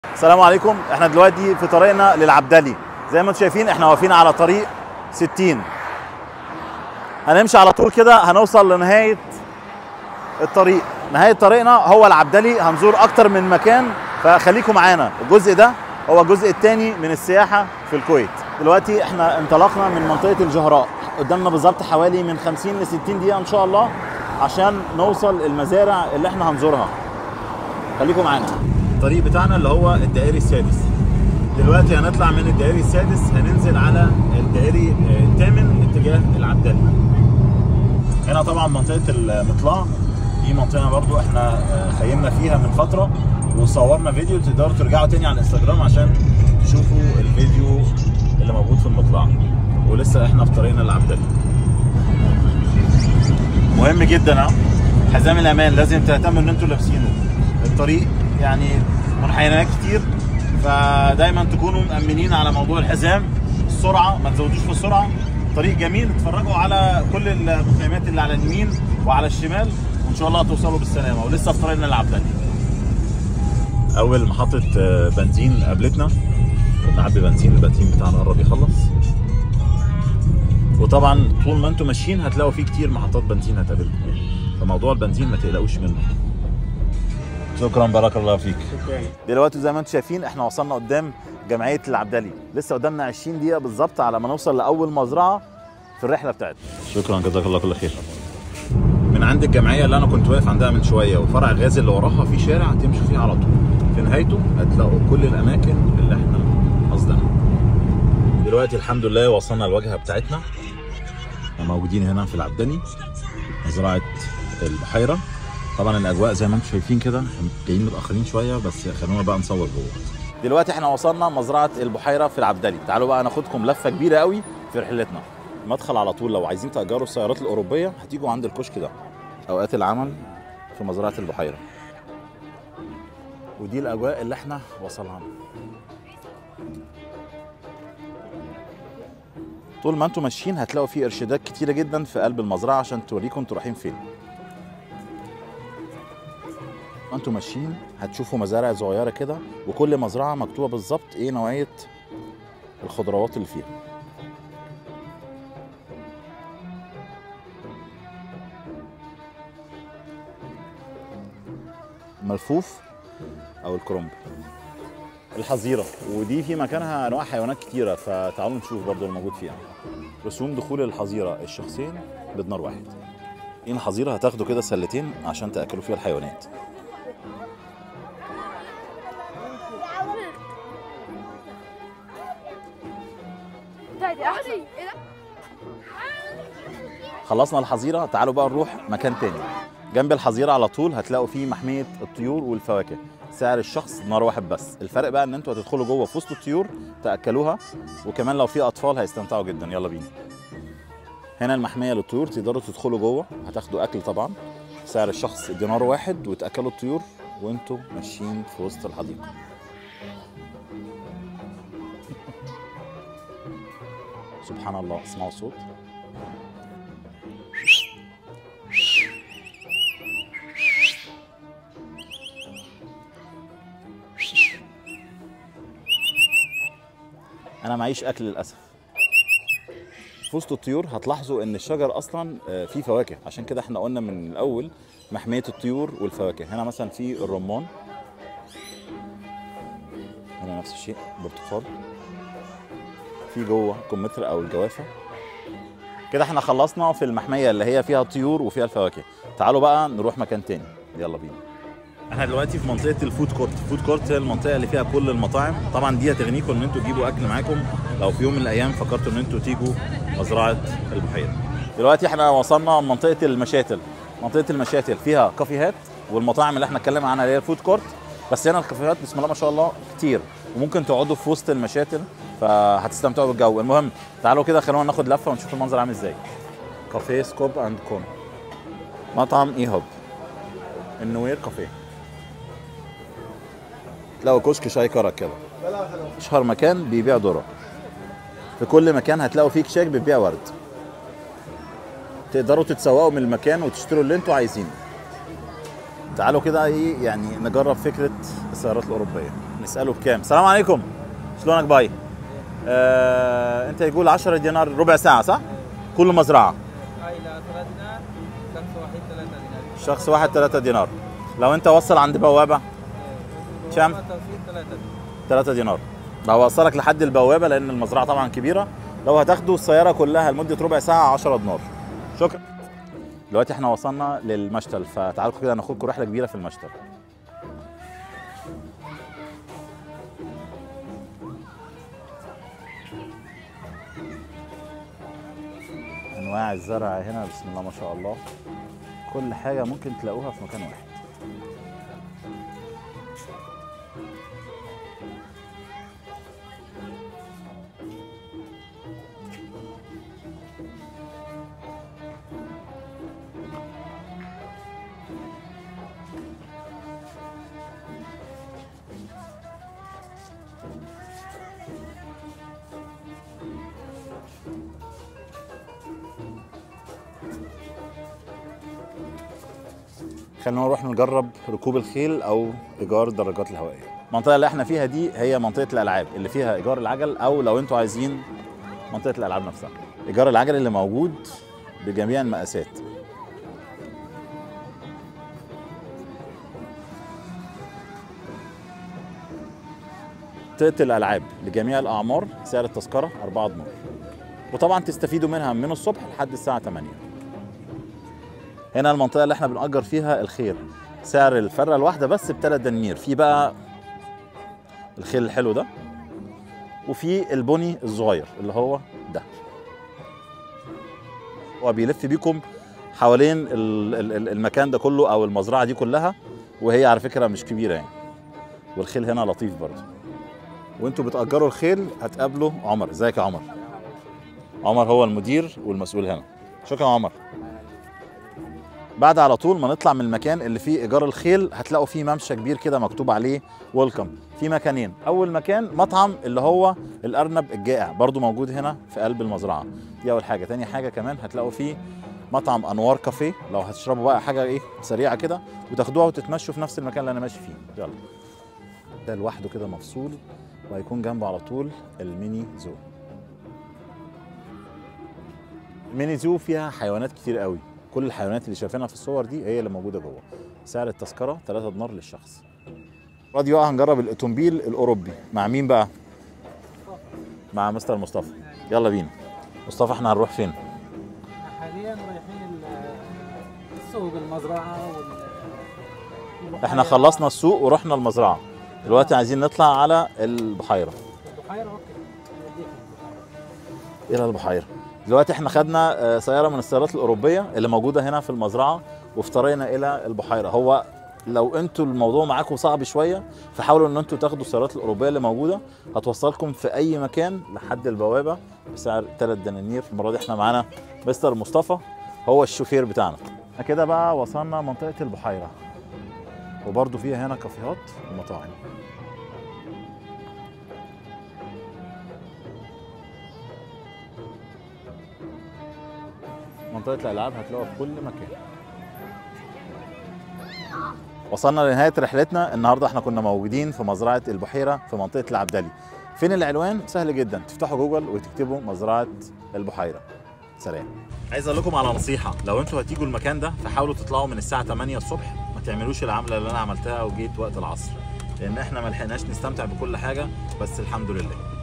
السلام عليكم احنا دلوقتي في طريقنا للعبدلي زي ما انتم شايفين احنا واقفين على طريق 60 هنمشي على طول كده هنوصل لنهايه الطريق نهايه طريقنا هو العبدلي هنزور اكتر من مكان فخليكم معانا الجزء ده هو الجزء الثاني من السياحه في الكويت دلوقتي احنا انطلقنا من منطقه الجهراء قدامنا بالظبط حوالي من 50 ل 60 دقيقه ان شاء الله عشان نوصل المزارع اللي احنا هنزورها خليكم معانا الطريق بتاعنا اللي هو الدائري السادس دلوقتي هنطلع من الدائري السادس هننزل على الدائري الثامن اتجاه العبدلي هنا طبعا منطقه المطلع دي منطقه برضو احنا خيمنا فيها من فتره وصورنا فيديو تقدروا ترجعوا تاني على الانستجرام عشان تشوفوا الفيديو اللي موجود في المطلع ولسه احنا في طريقنا للعبدلي مهم جدا اه حزام الامان لازم تهتموا ان انتوا لابسينه الطريق يعني منحنيات كتير فدايما تكونوا مأمنين على موضوع الحزام السرعه ما تزودوش في السرعه طريق جميل اتفرجوا على كل المخيمات اللي على اليمين وعلى الشمال وان شاء الله توصلوا بالسلامه ولسه في طريقنا للعبدلي اول محطه بنزين قابلتنا نعبي بنزين البنزين بتاعنا قرب يخلص وطبعا طول ما انتم ماشيين هتلاقوا فيه كتير محطات بنزين هتقابلكم فموضوع البنزين ما تقلقوش منه شكرا بارك الله فيك دلوقتي زي ما انتم شايفين احنا وصلنا قدام جمعيه العبدلي لسه قدامنا 20 دقيقه بالظبط على ما نوصل لاول مزرعه في الرحله بتاعتنا شكرا جزاك الله كل خير من عند الجمعيه اللي انا كنت واقف عندها من شويه وفرع غازي اللي وراها في شارع تمشوا فيه على طول في نهايته هتلاقوا كل الاماكن اللي احنا قصدنا دلوقتي الحمد لله وصلنا الواجهه بتاعتنا موجودين هنا في العبدلي مزرعه البحيره طبعا الاجواء زي ما انتم شايفين كده جايين متاخرين شويه بس خلونا بقى نصور جوه دلوقتي احنا وصلنا مزرعه البحيره في العبدلي تعالوا بقى ناخدكم لفه كبيره قوي في رحلتنا مدخل على طول لو عايزين تاجروا السيارات الاوروبيه هتيجوا عند الكشك ده اوقات العمل في مزرعه البحيره ودي الاجواء اللي احنا وصلنا طول ما انتم ماشيين هتلاقوا في ارشادات كتيره جدا في قلب المزرعه عشان توريكم انتوا رايحين فين وانتم ماشيين هتشوفوا مزارع صغيره كده وكل مزرعه مكتوبه بالظبط ايه نوعيه الخضروات اللي فيها ملفوف او الكرنب الحظيره ودي في مكانها انواع حيوانات كتيره فتعالوا نشوف برضو الموجود فيها رسوم دخول الحظيره الشخصين بدنار واحد ان الحظيره هتاخدوا كده سلتين عشان تاكلوا فيها الحيوانات خلصنا الحظيره تعالوا بقى نروح مكان تاني جنب الحظيره على طول هتلاقوا فيه محميه الطيور والفواكه سعر الشخص دينار واحد بس الفرق بقى ان انتوا هتدخلوا جوه في وسط الطيور تاكلوها وكمان لو في اطفال هيستمتعوا جدا يلا بينا هنا المحميه للطيور تقدروا تدخلوا جوه هتاخدوا اكل طبعا سعر الشخص دينار واحد وتاكلوا الطيور وانتوا ماشيين في وسط الحديقه سبحان الله اسمعوا صوت انا معيش اكل للاسف في وسط الطيور هتلاحظوا ان الشجر اصلا فيه فواكه عشان كده احنا قلنا من الاول محميه الطيور والفواكه هنا مثلا في الرمان هنا نفس الشيء برتقال في جوه كمثرى او الجوافه كده احنا خلصنا في المحميه اللي هي فيها طيور وفيها الفواكه تعالوا بقى نروح مكان تاني يلا بينا احنا دلوقتي في منطقه الفود كورت الفود كورت هي المنطقه اللي فيها كل المطاعم طبعا دي هتغنيكم ان انتوا تجيبوا اكل معاكم لو في يوم من الايام فكرتوا ان انتوا تيجوا مزرعه البحيره دلوقتي احنا وصلنا منطقه المشاتل منطقه المشاتل فيها كافيهات والمطاعم اللي احنا اتكلمنا عنها اللي هي الفود كورت بس هنا الكافيهات بسم الله ما شاء الله كتير وممكن تقعدوا في وسط المشاتل فهتستمتعوا بالجو المهم تعالوا كده خلونا ناخد لفه ونشوف المنظر عامل ازاي كافيه سكوب اند كون مطعم اي هوب النوير كافيه تلاقوا كشك شاي كرك كده اشهر مكان بيبيع ذره في كل مكان هتلاقوا فيه كشاك بيبيع ورد تقدروا تتسوقوا من المكان وتشتروا اللي انتوا عايزينه تعالوا كده ايه يعني نجرب فكره السيارات الاوروبيه نساله بكام السلام عليكم شلونك باي آه، انت يقول 10 دينار ربع ساعه صح كل مزرعه هاي لا 3 دينار شخص واحد 3 دينار شخص واحد 3 دينار لو انت وصل عند بوابه كم؟ توصيل 3 3 دينار لو وصلك لحد البوابه لان المزرعه طبعا كبيره لو هتاخدوا السياره كلها لمده ربع ساعه 10 دينار شكرا دلوقتي احنا وصلنا للمشتل فتعالوا كده ناخدكم رحله كبيره في المشتل انواع الزرع هنا بسم الله ما شاء الله كل حاجه ممكن تلاقوها في مكان واحد خلينا نروح نجرب ركوب الخيل او ايجار الدراجات الهوائيه المنطقه اللي احنا فيها دي هي منطقه الالعاب اللي فيها ايجار العجل او لو انتوا عايزين منطقه الالعاب نفسها ايجار العجل اللي موجود بجميع المقاسات منطقه الالعاب لجميع الاعمار سعر التذكره 4 دينار وطبعا تستفيدوا منها من الصبح لحد الساعه 8 هنا المنطقه اللي احنا بنأجر فيها الخيل سعر الفره الواحده بس بثلاث دنانير في بقى الخيل الحلو ده وفي البني الصغير اللي هو ده هو بيلف بيكم حوالين ال- ال- ال- المكان ده كله او المزرعه دي كلها وهي على فكره مش كبيره يعني والخيل هنا لطيف برضه وانتوا بتأجروا الخيل هتقابلوا عمر ازيك يا عمر عمر هو المدير والمسؤول هنا شكرا يا عمر بعد على طول ما نطلع من المكان اللي فيه ايجار الخيل هتلاقوا فيه ممشى كبير كده مكتوب عليه ويلكم في مكانين اول مكان مطعم اللي هو الارنب الجائع برضو موجود هنا في قلب المزرعه دي اول حاجه تاني حاجه كمان هتلاقوا فيه مطعم انوار كافيه لو هتشربوا بقى حاجه ايه سريعه كده وتاخدوها وتتمشوا في نفس المكان اللي انا ماشي فيه يلا ده لوحده كده مفصول وهيكون جنبه على طول الميني زو الميني زو فيها حيوانات كتير قوي كل الحيوانات اللي شايفينها في الصور دي هي اللي موجوده جوه سعر التذكره 3 دينار للشخص راديو بقى هنجرب الاوتومبيل الاوروبي مع مين بقى مع مستر مصطفى يلا بينا مصطفى احنا هنروح فين حاليا رايحين ال- السوق المزرعه وال احنا خلصنا السوق ورحنا المزرعه دلوقتي عايزين نطلع على البحيره البحيره اوكي نوديك الى البحيره دلوقتي احنا خدنا آه، سياره من السيارات الاوروبيه اللي موجوده هنا في المزرعه وافترينا الى البحيره هو لو انتوا الموضوع معاكم صعب شويه فحاولوا ان انتوا تاخدوا السيارات الاوروبيه اللي موجوده هتوصلكم في اي مكان لحد البوابه بسعر 3 دنانير المره دي احنا معانا مستر مصطفى هو الشوفير بتاعنا احنا كده بقى وصلنا منطقه البحيره وبرضو فيها هنا كافيهات ومطاعم منطقة الألعاب هتلاقوها في كل مكان وصلنا لنهاية رحلتنا النهاردة احنا كنا موجودين في مزرعة البحيرة في منطقة العبدلي فين العنوان؟ سهل جدا تفتحوا جوجل وتكتبوا مزرعة البحيرة سلام عايز اقول لكم على نصيحة لو انتوا هتيجوا المكان ده فحاولوا تطلعوا من الساعة 8 الصبح ما تعملوش العملة اللي انا عملتها وجيت وقت العصر لان احنا ما لحقناش نستمتع بكل حاجة بس الحمد لله